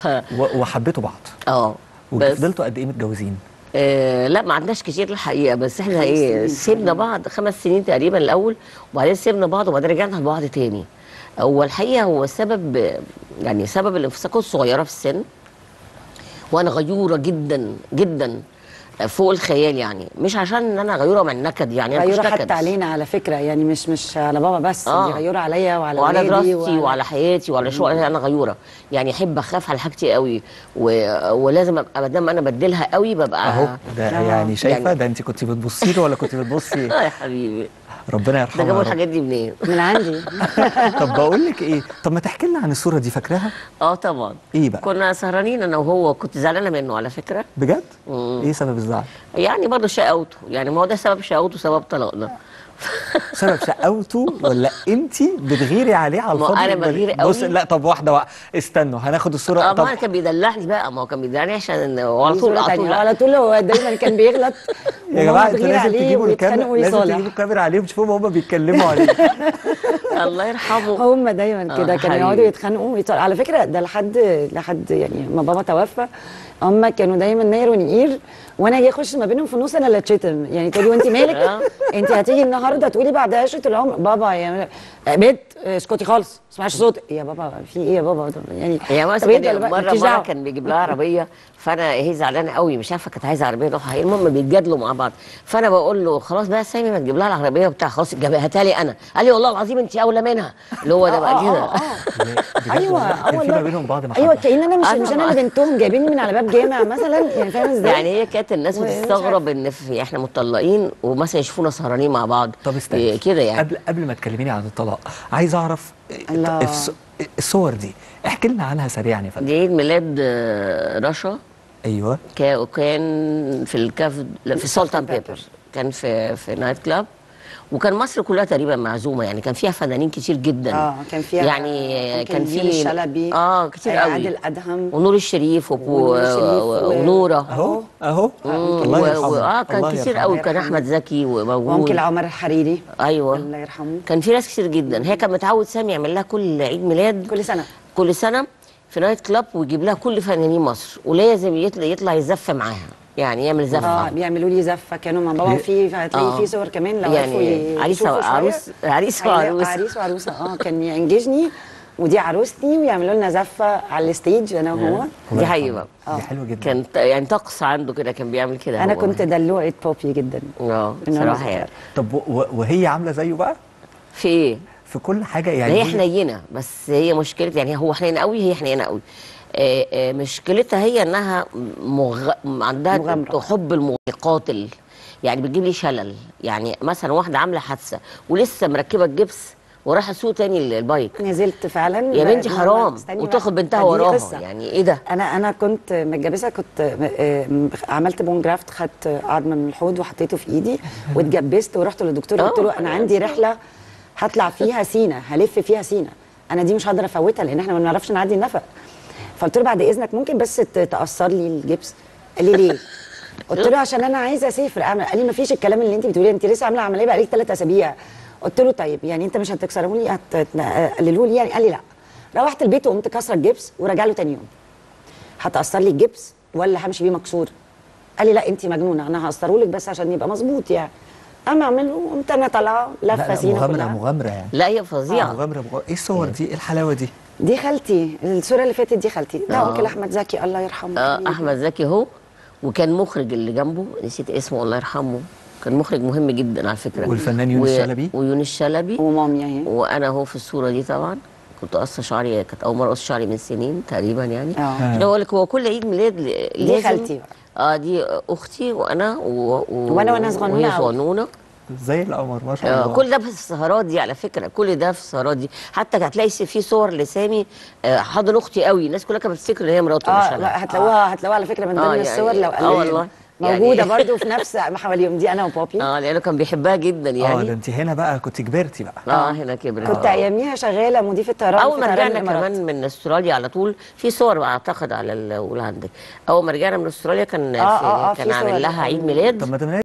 و- وحبيتوا بعض اه بس وفضلتوا قد ايه متجوزين آه لا ما عندناش كتير الحقيقه بس احنا ايه سنين سيبنا بعض خمس سنين تقريبا الاول وبعدين سيبنا بعض وبعدين رجعنا لبعض تاني هو الحقيقه هو السبب يعني سبب الانفصال كنت صغيره في السن وانا غيوره جدا جدا فوق الخيال يعني مش عشان ان انا غيوره من النكد يعني انا مش غيورة نكد حتى علينا على فكره يعني مش مش على بابا بس آه. دي غيورة عليا وعلى وعلى ولادي دراستي وعلى حياتي وعلى شغلي انا غيوره يعني احب اخاف على حاجتي قوي و... ولازم ابقى ما دام انا بديلها قوي ببقى اهو ده آه. يعني شايفه يعني- ده انت كنت بتبصي له ولا كنت بتبصي اه يا حبيبي ربنا ده يرحمه جابوا يا رب. الحاجات دي منين؟ من عندي طب بقول لك ايه طب ما تحكي لنا عن الصوره دي فاكراها اه طبعا ايه بقى كنا سهرانين انا وهو كنت زعلانه منه على فكره بجد مم. ايه سبب الزعل يعني برضه شقاوته يعني ما هو ده سبب شقاوته سبب طلاقنا سبب شقاوته ولا انت بتغيري عليه على ما الفاضي أنا والمليان؟ بغير قوي. بص لا طب واحده واحده استنوا هناخد الصوره اه طب ما كان بيدلعني بقى ما هو كان بيدلعني عشان وعلى دي طول صورة على تانية. طول على طول هو دايما كان بيغلط يا وماما جماعه انتوا تغير لازم عليه تجيبوا ويتخانقوا الكاميرا لازم ويصالح تجيبوا الكاميرا عليهم تشوفوا هما بيتكلموا عليه الله يرحمه هم دايما كده آه، كانوا حبيبي. يقعدوا يتخانقوا ويطلعوا على فكره ده لحد لحد يعني ما بابا توفى هم كانوا دايما ناير ونقير وانا اجي اخش ما بينهم في النص انا اللي اتشتم يعني تقولي وانت مالك آه. انت هتيجي النهارده تقولي بعد عشره العمر بابا يا بنت اسكتي خالص ما تسمعش صوتك يا بابا في ايه يا بابا يعني هي طب مثلا إيه ده بقى؟ مره مالكيش مره دعوة. كان بيجيب لها عربيه فانا هي زعلانه قوي مش عارفه كانت عايزه عربيه نوعها ايه المهم بيتجادلوا مع بعض فانا بقول له خلاص بقى سامي ما تجيب لها العربيه وبتاع خلاص جاب- هاتها لي انا قال لي والله العظيم انت اولى منها اللي هو ده آه، بقى آه، كده آه، آه. بجد ايوه والله اه كان في والله ما بينهم بعض محبه ايوه كأن انا مش آه مش انا طبعاً. اللي بنتهم جايبيني من على باب جامع مثلا يعني فاهم ازاي؟ يعني هي كانت الناس ومش بتستغرب ان في احنا مطلقين ومثلا يشوفونا سهرانين مع بعض طب استنى إيه كده يعني قبل قبل ما تكلميني عن الطلاق عايز اعرف الله. الص- الصور دي احكي لنا عنها سريعا يا فندم دي عيد ميلاد آه، رشا ايوه كا- وكان في الكاف لا، في سلطان بيبر كان في في نايت كلاب وكان مصر كلها تقريبا معزومه يعني كان فيها فنانين كتير جدا اه كان فيها يعني ممكن كان يونس في الشلبي اه كتير آه، قوي عادل ادهم ونور الشريف وب- ونور الشريف و- و- ونوره اهو اهو مم، الله و- يرحمه و- اه كان الله كتير يرحمه. قوي كان يرحمه. احمد زكي وموجود وممكن عمر الحريري ايوه الله يرحمه كان في ناس كتير جدا هي كان متعود سامي يعمل لها كل عيد ميلاد كل سنه كل سنه في نايت كلاب ويجيب لها كل فنانين مصر ولازم يطلع يطلع يزف معاها يعني يعمل اه زفه بيعملوا لي زفه كانوا مع بابا ليه؟ في هتلاقي آه. في صور كمان لو عرفوا يعني ي- عريس يشوفوا شوية. وعروس عريس هيلاقوا وعروس عريس وعروسه اه كان ينجزني ودي عروستي ويعملوا لنا زفه على الستيج انا وهو الله دي حقيقه يرحمه. بقى دي حلوه جدا كان ط- يعني طقس عنده كده كان بيعمل كده انا هو. كنت دلوعه بوبي جدا اه من وأنا بصراحه صغيرة. يعني طب و- و- وهي عامله زيه بقى في ايه؟ في كل حاجه يعني يعني هي حنينه بس هي مشكلة يعني هو حنين قوي هي حنينه قوي آه، آه، مشكلتها هي انها مغ... عندها مغامرة. حب المقاتل يعني بتجيب لي شلل يعني مثلا واحده عامله حادثه ولسه مركبه الجبس وراح اسوق تاني ال- البايك نزلت فعلا يا بنتي ما- ما- حرام استني وتاخد بقى. بنتها دي وراها قصة. يعني ايه ده انا انا كنت متجبسه كنت آه، م- عملت بون جرافت خدت عظم من الحوض وحطيته في ايدي واتجبست ورحت للدكتور قلت له آه. انا عندي رحله هطلع فيها سينا هلف فيها سينا انا دي مش هقدر افوتها لان احنا ما بنعرفش نعدي النفق فقلت له بعد اذنك ممكن بس ت- تقصر لي الجبس قال لي ليه قلت له عشان انا عايزه اسافر اعمل قال لي ما فيش الكلام اللي انت بتقوليه انت لسه عامله عمليه بقالك ثلاث اسابيع قلت له طيب يعني انت مش هتكسره لي هتقلله لي يعني قال لي لا روحت البيت وقمت كسره الجبس ورجع له تاني يوم هتقصر لي الجبس ولا همشي بيه مكسور قال لي لا انت مجنونه انا هقصره لك بس عشان يبقى مظبوط يعني اما اعمله قمت انا طالعه لا لفه لا سينا مغامره كلها مغامره يعني لا هي فظيعه مغامره مغامره ايه الصور دي ايه الحلاوه دي دي خالتي الصوره اللي فاتت دي خالتي ده آه. انكل احمد زكي الله يرحمه آه حبيبي. احمد زكي هو وكان مخرج اللي جنبه نسيت اسمه الله يرحمه كان مخرج مهم جدا على فكره والفنان يونس شلبي؟ ويونس شلبي ومامي اهي وانا اهو في الصوره دي طبعا كنت قصه شعري كانت اول مره اقص شعري من سنين تقريبا يعني اه عشان بقول لك هو كل عيد ميلاد ل- دي لازم- خالتي بقى. اه دي اختي وانا و... و... وأنا وأنا صغنونة وهي أوي. صغنونه زي القمر ما شاء آه الله كل ده في السهرات دي على فكره كل ده في السهرات دي حتى هتلاقي في صور لسامي آه حاضن اختي قوي الناس كلها كانت بتفتكر ان هي مراته مش اه انا لا هتلاقوها هتلاقوها على فكره من آه، ضمن يعني- الصور لو آه والله. موجوده يعني- برضو في نفس حواليهم دي انا وبابي اه لانه كان بيحبها جدا اه ده يعني انت هنا بقى كنت كبرتي بقى اه هنا كبرت كنت اياميها شغاله مضيفه طيران اول في ما طيران رجعنا الإمارات. كمان من استراليا على طول في صور بقى اعتقد على الاول عندك اول ما رجعنا من استراليا كان آه، آه، آه، في في كان صور. عامل لها عيد ميلاد طب ما ده